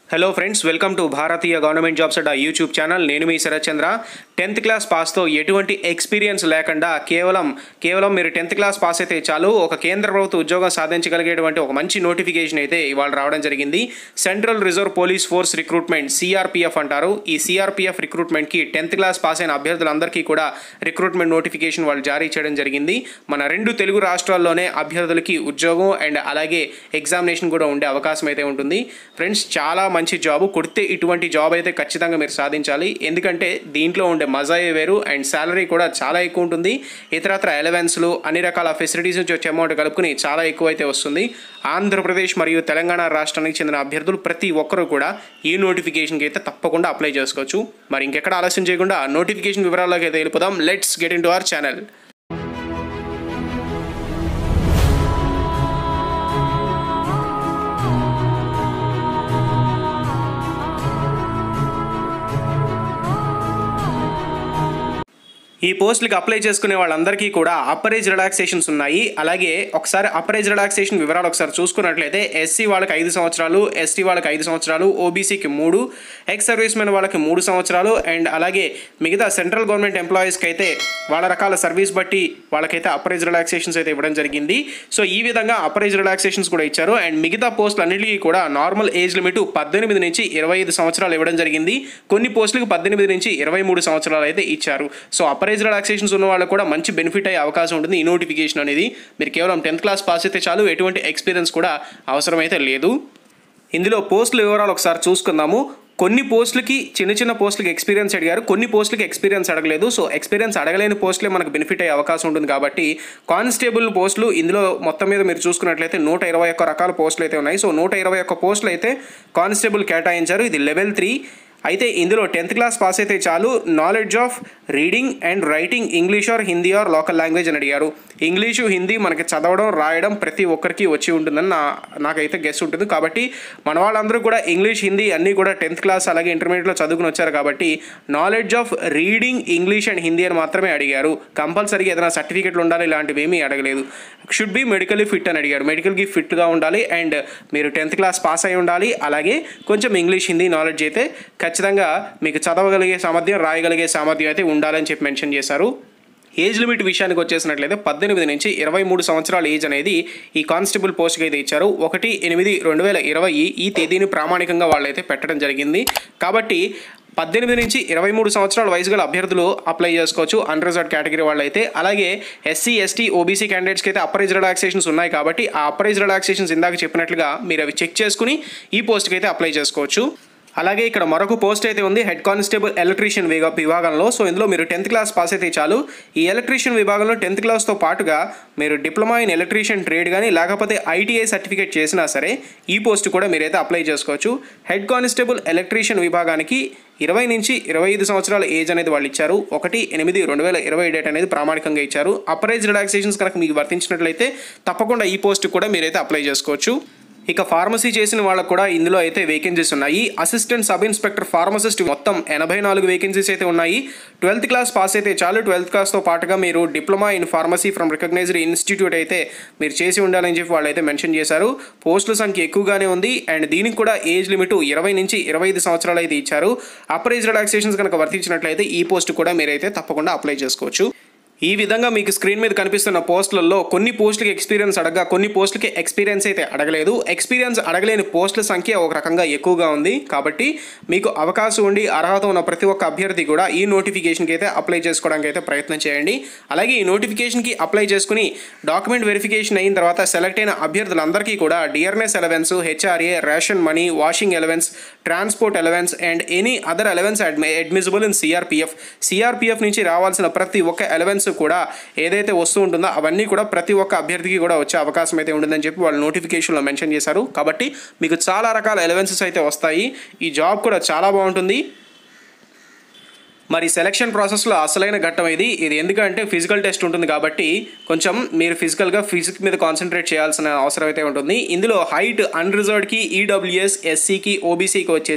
hello friends welcome to Bharatiya government jobs Adda YouTube channel నేను మీ Sharath Chandra tenth class పాస్తో ఎటువంటి ఎక్స్పీరియన్స్ లేకుండా కేవలం కేవలం మీరు టెన్త్ క్లాస్ పాస్ అయితే చాలు ఒక కేంద్ర ప్రభుత్వ ఉద్యోగం సాధించగలిగేటువంటి ఒక మంచి నోటిఫికేషన్ అయితే ఇవాళ రావడం జరిగింది central reserve police force recruitment CRPF అంటారు ఈ సిఆర్పిఎఫ్ రిక్రూట్మెంట్కి టెన్త్ క్లాస్ పాస్ అయిన అభ్యర్థులందరికీ కూడా రిక్రూట్మెంట్ నోటిఫికేషన్ వాళ్ళు జారీ చేయడం జరిగింది మన రెండు తెలుగు రాష్ట్రాల్లోనే అభ్యర్థులకి ఉద్యోగం అండ్ అలాగే ఎగ్జామినేషన్ కూడా ఉండే అవకాశం అయితే ఉంటుంది ఫ్రెండ్స్ చాలా మంచి జాబ్ కొడితే ఇటువంటి జాబ్ అయితే ఖచ్చితంగా మీరు సాధించాలి ఎందుకంటే దీంట్లో ఉండే మజాయే వేరు అండ్ శాలరీ కూడా చాలా ఎక్కువ ఉంటుంది ఇతరత్ర ఎలవెన్స్లు అన్ని రకాల ఫెసిలిటీస్ నుంచి వచ్చే అమౌంట్ కలుపుకుని చాలా ఎక్కువ అయితే వస్తుంది ఆంధ్రప్రదేశ్ మరియు తెలంగాణ రాష్ట్రానికి చెందిన అభ్యర్థులు ప్రతి ఒక్కరూ కూడా ఈ నోటిఫికేషన్కి అయితే తప్పకుండా అప్లై చేసుకోవచ్చు మరి ఇంకెక్కడ ఆలస్యం చేయకుండా నోటిఫికేషన్ వివరాల్లోకి అయితే వెళ్ళిపోదాం let's get into our channel ఈ పోస్టులకి అప్లై చేసుకునే వాళ్ళందరికీ కూడా అప్పరేజ్ రిలాక్సేషన్స్ ఉన్నాయి అలాగే ఒకసారి అప్పరేజ్ రిలాక్సేషన్ వివరాలు ఒకసారి చూసుకున్నట్లయితే ఎస్సీ వాళ్ళకి ఐదు సంవత్సరాలు ఎస్టీ వాళ్ళకి ఐదు సంవత్సరాలు ఓబీసీకి మూడు ఎక్స్ సర్వీస్ మెన్ వాళ్ళకి మూడు సంవత్సరాలు అండ్ అలాగే మిగతా సెంట్రల్ గవర్నమెంట్ ఎంప్లాయీస్కి అయితే వాళ్ళ రకాల సర్వీస్ బట్టి వాళ్ళకైతే అప్పరేజ్ రిలాక్సేషన్స్ అయితే ఇవ్వడం జరిగింది సో ఈ విధంగా అప్పరేజ్ రిలాక్సేషన్స్ కూడా ఇచ్చారు అండ్ మిగతా పోస్టులు అన్నిటికీ కూడా నార్మల్ ఏజ్ లిమిట్ పద్దెనిమిది నుంచి ఇరవై ఐదు సంవత్సరాలు ఇవ్వడం జరిగింది కొన్ని పోస్టులకు పద్దెనిమిది నుంచి ఇరవై మూడు సంవత్సరాలు అయితే ఇచ్చారు సో అప్పరేజ్ రిలాక్సేషన్స్ ఉన్న వాళ్ళకు కూడా మంచి బెనిఫిట్ అయ్యే అవకాశం ఉంటుంది ఈ నోటిఫికేషన్ అనేది మీరు కేవలం టెన్త్ క్లాస్ పాస్ అయితే చాలు ఎటువంటి ఎక్స్పీరియన్స్ కూడా అవసరమైతే లేదు ఇందులో పోస్టుల వివరాలు ఒకసారి చూసుకుందాము కొన్ని పోస్టులకి చిన్న చిన్న పోస్టులకి ఎక్స్పీరియన్స్ అడిగారు కొన్ని పోస్టులకి ఎక్స్పీరియన్స్ అడగలేదు సో ఎక్స్పీరియన్స్ అడగలేని పోస్టులే మనకు బెనిఫిట్ అయ్యే అవకాశం ఉంటుంది కాబట్టి కానిస్టేబుల్ పోస్టులు ఇందులో మొత్తం మీద మీరు చూసుకున్నట్లయితే నూట ఇరవై ఒక్క రకాల పోస్టులు అయితే ఉన్నాయి సో నూట ఇరవై ఒక్క పోస్టులు అయితే కానిస్టేబుల్ కేటాయించారు ఇది లెవెల్ త్రీ అయితే ఇందులో టెన్త్ క్లాస్ పాస్ అయితే చాలు knowledge of reading and writing English or Hindi or local language అని అడిగారు ఇంగ్లీషు హిందీ మనకి చదవడం రాయడం ప్రతి ఒక్కరికి వచ్చి ఉంటుందని నా నాకైతే గెస్ ఉంటుంది కాబట్టి మన వాళ్ళందరూ కూడా ఇంగ్లీష్ హిందీ అన్నీ కూడా టెన్త్ క్లాస్ అలాగే ఇంటర్మీడియట్లో చదువుకుని వచ్చారు కాబట్టి knowledge of reading English and Hindi అని మాత్రమే అడిగారు కంపల్సరీగా ఏదైనా సర్టిఫికెట్లు ఉండాలి ఇలాంటివి ఏమీ అడగలేదు షుడ్ బి మెడికల్లీ ఫిట్ అని అడిగారు మెడికల్కి ఫిట్గా ఉండాలి అండ్ మీరు టెన్త్ క్లాస్ పాస్ అయి ఉండాలి అలాగే కొంచెం ఇంగ్లీష్ హిందీ నాలెడ్జ్ అయితే ఖచ్చితంగా మీకు చదవగలిగే సామర్థ్యం రాయగలిగే సామర్థ్యం అయితే ఉండాలని చెప్పి మెన్షన్ చేశారు ఏజ్ లిమిట్ విషయానికి వచ్చేసినట్లయితే పద్దెనిమిది నుంచి ఇరవై మూడు సంవత్సరాల ఏజ్ అనేది ఈ కానిస్టేబుల్ పోస్ట్కి అయితే ఇచ్చారు ఒకటి ఎనిమిది రెండు వేల ఇరవై ఈ తేదీని ప్రామాణికంగా వాళ్ళైతే పెట్టడం జరిగింది కాబట్టి పద్దెనిమిది నుంచి ఇరవై మూడు సంవత్సరాల వయసు గల అభ్యర్థులు అప్లై చేసుకోవచ్చు అన్రిజర్వ్డ్ కేటగిరీ వాళ్ళైతే అలాగే ఎస్సీ ఎస్టీ ఓబీసీ క్యాండిడేట్స్కి అయితే అప్పరైజ్ రిలాక్సేషన్స్ ఉన్నాయి కాబట్టి ఆ అప్పరైజ్ రిలాక్సేషన్స్ ఇందాక చెప్పినట్లుగా మీరు అవి చెక్ చేసుకుని ఈ పోస్ట్కి అయితే అప్లై చేసుకోవచ్చు అలాగే ఇక్కడ మరొక పోస్ట్ అయితే ఉంది హెడ్ కానిస్టేబుల్ ఎలక్ట్రీషియన్ విభా విభాగంలో సో ఇందులో మీరు టెన్త్ క్లాస్ పాస్ అయితే చాలు ఈ ఎలక్ట్రీషియన్ విభాగంలో టెన్త్ క్లాస్తో పాటుగా మీరు డిప్లొమా ఇన్ ఎలక్ట్రీషియన్ ట్రేడ్ కానీ లేకపోతే ఐటీఐ సర్టిఫికేట్ చేసినా సరే ఈ పోస్ట్ కూడా మీరైతే అప్లై చేసుకోవచ్చు హెడ్ కానిస్టేబుల్ ఎలక్ట్రీషియన్ విభాగానికి ఇరవై నుంచి ఇరవై ఐదు సంవత్సరాల ఏజ్ అనేది వాళ్ళు ఇచ్చారు ఒకటి ఎనిమిది రెండు వేల ఇరవై డేట్ అనేది ప్రామాణికంగా ఇచ్చారు అప్రైజ్ రిలాక్సేషన్స్ కనుక మీకు వర్తించినట్లయితే తప్పకుండా ఈ పోస్ట్ కూడా మీరైతే అప్లై చేసుకోవచ్చు ఇక ఫార్మసీ చేసిన వాళ్ళకు కూడా ఇందులో అయితే వేకెన్సీస్ ఉన్నాయి అసిస్టెంట్ సబ్ ఇన్స్పెక్టర్ ఫార్మసిస్ట్ మొత్తం ఎనభై నాలుగు వేకెన్సీస్ అయితే ఉన్నాయి ట్వెల్త్ క్లాస్ పాస్ అయితే చాలు ట్వెల్త్ క్లాస్తో పాటుగా మీరు diploma in pharmacy from recognised institute అయితే మీరు చేసి ఉండాలని చెప్పి వాళ్ళు అయితే మెన్షన్ చేశారు పోస్టుల సంఖ్య ఎక్కువగానే ఉంది అండ్ దీనికి కూడా ఏజ్ లిమిట్ ఇరవై నుంచి ఇరవై ఐదు సంవత్సరాలు అయితే ఇచ్చారు అప్రైజ్ రిలాక్సేషన్స్ కనుక వర్తించినట్లయితే ఈ పోస్ట్ కూడా మీరైతే తప్పకుండా అప్లై చేసుకోవచ్చు ఈ విధంగా మీకు స్క్రీన్ మీద కనిపిస్తున్న పోస్టులలో కొన్ని పోస్టులకి ఎక్స్పీరియన్స్ అడగగా కొన్ని పోస్టులకి ఎక్స్పీరియన్స్ అయితే అడగలేదు ఎక్స్పీరియన్స్ అడగలేని పోస్టుల సంఖ్య ఒక రకంగా ఎక్కువగా ఉంది కాబట్టి మీకు అవకాశం ఉండి అర్హత ఉన్న ప్రతి ఒక్క అభ్యర్థి కూడా ఈ నోటిఫికేషన్కి అయితే అప్లై చేసుకోవడానికి అయితే ప్రయత్నం చేయండి అలాగే ఈ నోటిఫికేషన్కి అప్లై చేసుకుని డాక్యుమెంట్ వెరిఫికేషన్ అయిన తర్వాత సెలెక్ట్ అయిన అభ్యర్థులందరికీ కూడా DRS allowance HRA ration money washing allowance transport allowance and any other allowance admi admissible in CRPF CRPF నుంచి రావాల్సిన ప్రతి ఒక్క ఎలవెన్స్ కూడా ఏదైతే వస్తూ ఉంటుందో అవన్నీ కూడా ప్రతి ఒక్క అభ్యర్థికి కూడా వచ్చే అవకాశం అయితే ఉంటుందని చెప్పి వాళ్ళు నోటిఫికేషన్లో మెన్షన్ చేశారు కాబట్టి మీకు చాలా రకాల ఎలవెన్సెస్ అయితే వస్తాయి ఈ జాబ్ కూడా చాలా బాగుంటుంది మరి సెలక్షన్ ప్రాసెస్లో అసలైన ఘట్టం ఇది ఇది ఎందుకంటే ఫిజికల్ టెస్ట్ ఉంటుంది కాబట్టి కొంచెం మీరు ఫిజికల్గా ఫిజిక్స్ మీద కాన్సన్ట్రేట్ చేయాల్సిన అవసరం అయితే ఉంటుంది ఇందులో హైట్ అన్రిజర్వ్డ్కి ఈడబ్ల్యూఎస్ ఎస్సీకి ఓబీసీకి వచ్చేసి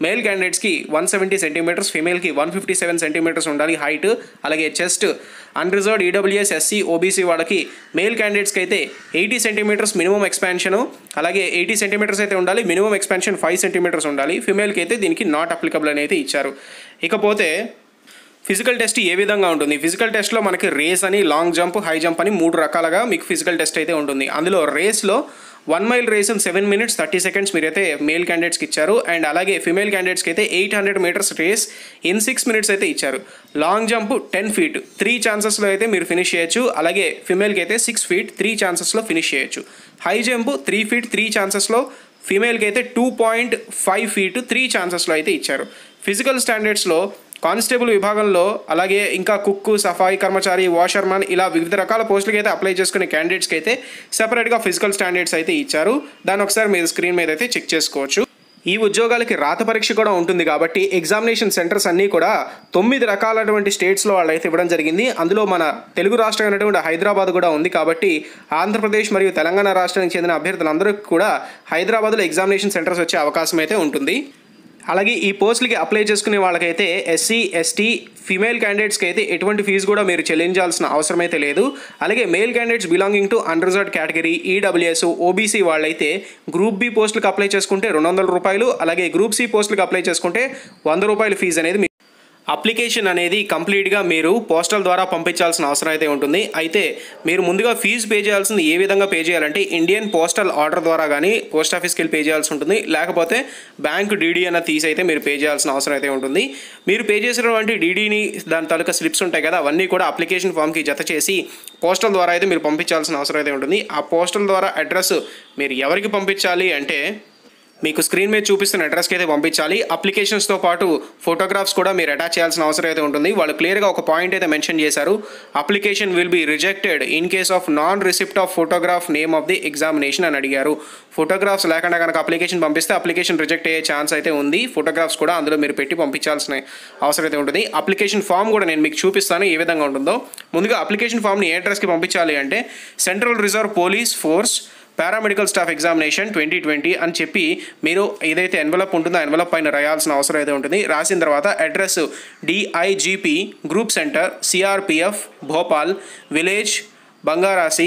మేల్ క్యాండిడేట్స్కి వన్ సెవెంటీ సెంటీమీటర్స్ ఫీమేల్కి వన్ ఫిఫ్టీ సెవెన్ సెంటీమీటర్స్ ఉండాలి హైట్ అలాగే chest unreserved EWS SC OBC వాళ్ళకి మేల్ క్యాండిడేట్స్కి అయితే ఎయిటీ సెంటీమీటర్స్ మినిమం ఎక్స్పాన్షన్ అలాగే ఎయిటీ సెంటీమీటర్స్ అయితే ఉండాలి మినిమం ఎక్స్పాన్షన్ ఫైవ్ సెంటీమీటర్స్ ఉండాలి ఫీమేల్కి అయితే దీనికి నాట్ అప్లికబుల్ అనేది ఇచ్చారు ఇకపోతే ఫిజికల్ టెస్ట్ ఏ విధంగా ఉంటుంది ఫిజికల్ టెస్ట్లో మనకి రేస్ అని లాంగ్ జంప్ హై జంప్ అని మూడు రకాలుగా మీకు ఫిజికల్ టెస్ట్ అయితే ఉంటుంది అందులో రేస్లో one mile race seven minutes thirty seconds మీరైతే మేల్ క్యాండిడేట్స్కి ఇచ్చారు అండ్ అలాగే ఫిమేల్ క్యాండిడేట్స్కి అయితే eight hundred metres race in six minutes అయితే ఇచ్చారు long jump ten feet three ఛాన్సెస్లో అయితే మీరు ఫినిష్ చేయొచ్చు అలాగే ఫిమేల్కి అయితే సిక్స్ ఫీట్ త్రీ ఛాన్సెస్లో ఫినిష్ చేయొచ్చు high jump three feet three ఛాన్సెస్లో ఫీమేల్కి అయితే two point five feet three ఛాన్సెస్లో అయితే ఇచ్చారు ఫిజికల్ స్టాండర్డ్స్లో కానిస్టేబుల్ విభాగంలో అలాగే ఇంకా కుక్కు సఫాయి కర్మచారి వాషర్మన్ ఇలా వివిధ రకాల పోస్టులకి అయితే అప్లై చేసుకునే క్యాండిడేట్స్కి అయితే సెపరేట్గా ఫిజికల్ స్టాండర్డ్స్ అయితే ఇచ్చారు దాన్ని ఒకసారి మీరు స్క్రీన్ మీద అయితే చెక్ చేసుకోవచ్చు ఈ ఉద్యోగాలకి రాత పరీక్ష కూడా ఉంటుంది కాబట్టి ఎగ్జామినేషన్ సెంటర్స్ అన్నీ కూడా తొమ్మిది రకాలటువంటి స్టేట్స్లో వాళ్ళు అయితే ఇవ్వడం జరిగింది అందులో మన తెలుగు రాష్ట్రం అయినటువంటి హైదరాబాద్ కూడా ఉంది కాబట్టి ఆంధ్రప్రదేశ్ మరియు తెలంగాణ రాష్ట్రానికి చెందిన అభ్యర్థులందరికీ కూడా హైదరాబాద్లో ఎగ్జామినేషన్ సెంటర్స్ వచ్చే అవకాశం అయితే ఉంటుంది అలాగే ఈ పోస్టులకి అప్లై చేసుకునే వాళ్ళకైతే ఎస్సీ ఎస్టీ ఫీమేల్ క్యాండిడేట్స్కి అయితే ఎటువంటి ఫీజు కూడా మీరు చెల్లించాల్సిన అవసరం అయితే లేదు అలాగే male candidates belonging to unreserved category EWS OBC వాళ్ళైతే గ్రూప్ బి పోస్టులకు అప్లై చేసుకుంటే రెండు వందల రూపాయలు అలాగే గ్రూప్ సి పోస్టులకు అప్లై చేసుకుంటే వంద రూపాయల ఫీజు అనేది మీ అప్లికేషన్ అనేది కంప్లీట్గా మీరు పోస్టల్ ద్వారా పంపించాల్సిన అవసరం అయితే ఉంటుంది అయితే మీరు ముందుగా ఫీజు పే చేయాల్సింది ఏ విధంగా పే చేయాలంటే ఇండియన్ పోస్టల్ ఆర్డర్ ద్వారా కానీ పోస్ట్ ఆఫీస్కి వెళ్ళి పే చేయాల్సి ఉంటుంది లేకపోతే బ్యాంక్ డీడీ అన్న తీసి అయితే మీరు పే చేయాల్సిన అవసరం అయితే ఉంటుంది మీరు పే చేసినటువంటి డీడీని దాని తాలూకా స్లిప్స్ ఉంటాయి కదా అవన్నీ కూడా అప్లికేషన్ ఫామ్కి జత చేసి పోస్టల్ ద్వారా అయితే మీరు పంపించాల్సిన అవసరం అయితే ఉంటుంది ఆ పోస్టల్ ద్వారా అడ్రస్ మీరు ఎవరికి పంపించాలి అంటే మీకు స్క్రీన్ మీద చూపిస్తున్న అడ్రస్కి అయితే పంపించాలి అప్లికేషన్స్తో పాటు ఫోటోగ్రాఫ్స్ కూడా మీరు అటాచ్ చేయాల్సిన అవసరం అయితే ఉంటుంది వాళ్ళు క్లియర్గా ఒక పాయింట్ అయితే మెన్షన్ చేశారు application will be rejected in case of non receipt of photograph name of the examination అని అడిగారు ఫోటోగ్రాఫ్స్ లేకుండా కనుక అప్లికేషన్ పంపిస్తే అప్లికేషన్ రిజెక్ట్ అయ్యే ఛాన్స్ అయితే ఉంది ఫోటోగ్రాఫ్స్ కూడా అందులో మీరు పెట్టి పంపించాల్సిన అవసరం అయితే ఉంటుంది అప్లికేషన్ ఫామ్ కూడా నేను మీకు చూపిస్తాను ఏ విధంగా ఉంటుందో ముందుగా అప్లికేషన్ ఫామ్ని ఏ అడ్రస్కి పంపించాలి అంటే central reserve police force paramedical staff examination twenty twenty అని చెప్పి మీరు ఏదైతే ఎన్వలప్ ఉంటుందో ఆ ఎన్వలప్ పైన రాయాల్సిన అవసరం అయితే ఉంటుంది రాసిన తర్వాత address DIGP group centre CRPF Bhopal village Bangarasi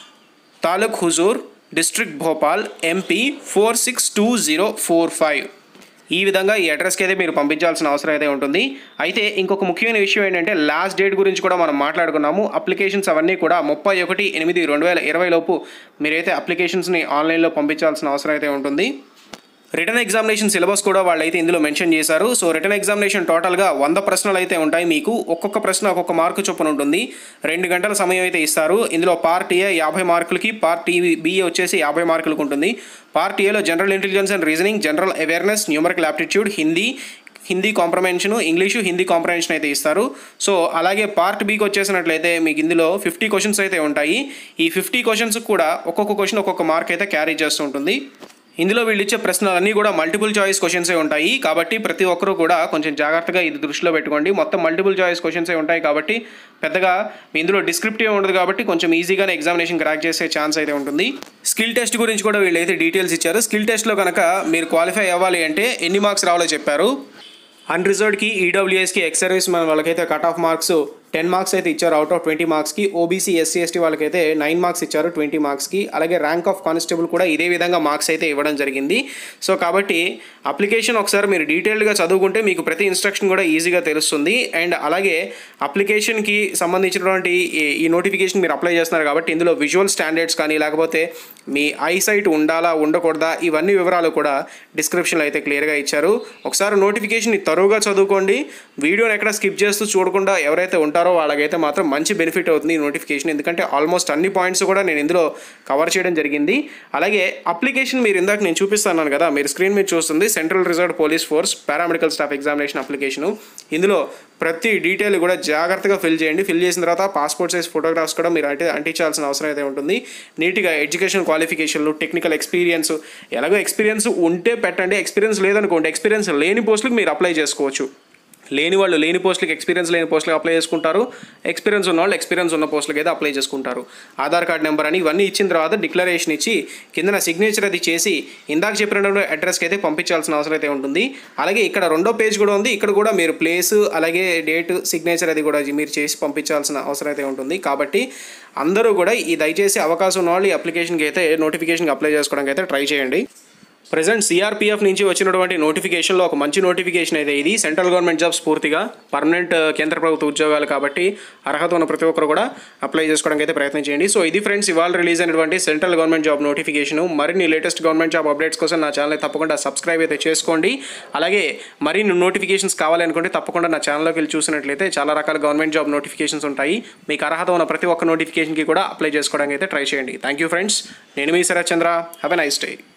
taluk Huzur district Bhopal MP four six two zero four five ఈ విధంగా ఈ అడ్రస్కి అయితే మీరు పంపించాల్సిన అవసరం అయితే ఉంటుంది అయితే ఇంకొక ముఖ్యమైన విషయం ఏంటంటే లాస్ట్ డేట్ గురించి కూడా మనం మాట్లాడుకున్నాము అప్లికేషన్స్ అవన్నీ కూడా ముప్పై ఒకటి ఎనిమిది రెండు వేల ఇరవై లోపు మీరైతే అప్లికేషన్స్ని ఆన్లైన్లో పంపించాల్సిన అవసరం అయితే ఉంటుంది రిటర్న్ ఎగ్జామినేషన్ సిలబస్ కూడా వాళ్ళైతే ఇందులో మెన్షన్ చేశారు సో రిటర్న్ ఎగ్జామినేషన్ టోటల్గా వంద ప్రశ్నలు అయితే ఉంటాయి మీకు ఒక్కొక్క ప్రశ్న ఒక్కొక్క మార్కు చొప్పున ఉంటుంది రెండు గంటల సమయం అయితే ఇస్తారు ఇందులో పార్ట్ ఏ యాభై మార్కులకి పార్ట్ బిఏ వచ్చేసి యాభై మార్కులకు ఉంటుంది పార్ట్ ఏలో general intelligence and reasoning general awareness numerical aptitude Hindi Hindi comprehension English Hindi comprehension అయితే ఇస్తారు సో అలాగే పార్ట్ బీకి వచ్చేసినట్లయితే మీకు ఇందులో ఫిఫ్టీ క్వశ్చన్స్ అయితే ఉంటాయి ఈ ఫిఫ్టీ క్వశ్చన్స్ కూడా ఒక్కొక్క క్వశ్చన్ ఒక్కొక్క మార్క్ అయితే క్యారీ చేస్తూ ఉంటుంది ఇందులో వీళ్ళు ఇచ్చే ప్రశ్నలన్నీ కూడా మల్టిపుల్ చాయిస్ క్వశ్చన్సే ఉంటాయి కాబట్టి ప్రతి ఒక్కరూ కూడా కొంచెం జాగ్రత్తగా ఇది దృష్టిలో పెట్టుకోండి మొత్తం మల్టిపుల్ చాయిస్ క్వశ్చన్సే ఉంటాయి కాబట్టి పెద్దగా ఇందులో డిస్క్రిప్టివ్ ఉండదు కాబట్టి కొంచెం ఈజీగానే ఎగ్జామినేషన్ క్రాక్ చేసే ఛాన్స్ అయితే ఉంటుంది స్కిల్ టెస్ట్ గురించి కూడా వీళ్ళు అయితే డీటెయిల్స్ ఇచ్చారు స్కిల్ టెస్ట్లో కనుక మీరు క్వాలిఫై అవ్వాలి అంటే ఎన్ని మార్క్స్ రావాలో చెప్పారు అన్రిజర్వ్డ్కి ఈడబ్ల్యూఎస్కి ఎక్స్ సర్వీస్ మన వాళ్ళకైతే cut off marks ten marks అయితే ఇచ్చారు అవుట్ ఆఫ్ ట్వంటీ మార్క్స్కి ఓబీసీ ఎస్సీ ఎస్టీ వాళ్ళకైతే నైన్ మార్క్స్ ఇచ్చారు ట్వంటీ మార్క్స్కి అలాగే ర్యాంక్ ఆఫ్ కానిస్టేబుల్ కూడా ఇదే విధంగా మార్క్స్ అయితే ఇవ్వడం జరిగింది సో కాబట్టి అప్లికేషన్ ఒకసారి మీరు డీటెయిల్డ్గా చదువుకుంటే మీకు ప్రతి ఇన్స్ట్రక్షన్ కూడా ఈజీగా తెలుస్తుంది అండ్ అలాగే అప్లికేషన్కి సంబంధించినటువంటి ఈ- ఈ నోటిఫికేషన్ మీరు అప్లై చేస్తున్నారు కాబట్టి ఇందులో విజువల్ స్టాండర్డ్స్ కానీ లేకపోతే మీ ఐసైట్ ఉండాలా ఉండకూడదా ఇవన్నీ వివరాలు కూడా డిస్క్రిప్షన్లో అయితే క్లియర్గా ఇచ్చారు ఒకసారి నోటిఫికేషన్ని తరువుగా చదువుకోండి వీడియోని ఎక్కడ స్కిప్ చేస్తూ చూడకుండా ఎవరైతే ఉంటారో వాళ్ళకైతే మాత్రం మంచి బెనిఫిట్ అవుతుంది ఈ నోటిఫికేషన్ ఎందుకంటే ఆల్మోస్ట్ అన్ని పాయింట్స్ కూడా నేను ఇందులో కవర్ చేయడం జరిగింది అలాగే అప్లికేషన్ మీరు ఇందాక నేను చూపిస్తున్నాను కదా మీరు స్క్రీన్ మీద చూస్తుంది central reserve police force paramedical staff examination application ఇందులో ప్రతి డీటెయిల్ కూడా జాగ్రత్తగా ఫిల్ చేయండి ఫిల్ చేసిన తర్వాత పాస్పోర్ట్ సైజ్ ఫోటోగ్రాఫ్స్ కూడా మీరు అంటే అంటించాల్సిన అవసరం అయితే ఉంటుంది నీట్గా ఎడ్యుకేషన్ క్వాలిఫికేషన్లు టెక్నికల్ ఎక్స్పీరియన్స్ ఎలాగో ఎక్స్పీరియన్స్ ఉంటే పెట్టండి ఎక్స్పీరియన్స్ లేదనుకోండి ఎక్స్పీరియన్స్ లేని పోస్టులకు మీరు అప్లై చేసుకోవచ్చు లేని వాళ్ళు లేని పోస్టులకి ఎక్స్పీరియన్స్ లేని పోస్టులకు అప్లై చేసుకుంటారు ఎక్స్పీరియన్స్ ఉన్న వాళ్ళు ఎక్స్పీరియన్స్ ఉన్న పోస్టులకి అయితే అప్లై చేసుకుంటారు ఆధార్ కార్డ్ నెంబర్ అని ఇవన్నీ ఇచ్చిన తర్వాత డిక్లరేషన్ ఇచ్చి కిందన సిగ్నేచర్ అది చేసి ఇందాక చెప్పినటువంటి అడ్రస్కి అయితే పంపించాల్సిన అవసరం అయితే ఉంటుంది అలాగే ఇక్కడ రెండో పేజ్ కూడా ఉంది ఇక్కడ కూడా మీరు ప్లేస్ అలాగే డేట్ సిగ్నేచర్ అది కూడా మీరు చేసి పంపించాల్సిన అవసరం అయితే ఉంటుంది కాబట్టి అందరూ కూడా ఈ దయచేసి అవకాశం ఉన్న వాళ్ళు ఈ అప్లికేషన్కి అయితే నోటిఫికేషన్కి అప్లై చేసుకోవడానికి అయితే ట్రై చేయండి ప్రజెంట్ సిఆర్పిఎఫ్ నుంచి వచ్చినటువంటి నోటిఫికేషన్లో ఒక మంచి నోటిఫికేషన్ అయితే ఇది సెంట్రల్ గవర్నమెంట్ జాబ్స్ పూర్తిగా పర్మనెంట్ కేంద్ర ప్రభుత్వ ఉద్యోగాలు కాబట్టి అర్హత ఉన్న ప్రతి ఒక్కరు కూడా అప్లై చేసుకోవడానికి అయితే ప్రయత్నం చేయండి సో ఇది ఫ్రెండ్స్ ఇవాళ రిలీజ్ అయినటువంటి సెంట్రల్ గవర్నమెంట్ జాబ్ నోటిఫికేషన్ మరిన్ని లేటెస్ట్ గవర్నమెంట్ జాబ్ అప్డేట్స్ కోసం నా ఛానల్ తప్పకుండా సబ్స్క్రైబ్ అయితే చేసుకోండి అలాగే మరిన్ని నోటిఫికేషన్స్ కావాలనుకుంటే తప్పకుండా నా ఛానల్లోకి వెళ్ళి చూసినట్లయితే చాలా రకాల గవర్నమెంట్ జాబ్ నోటిఫికేషన్స్ ఉంటాయి మీకు అర్హత ఉన్న ప్రతి ఒక్క నోటిఫికేషన్కి కూడా అప్లై చేసుకోవడానికి అయితే ట్రై చేయండి థ్యాంక్ యూ ఫ్రెండ్స్ నేను మీ Sharath Chandra have a nice day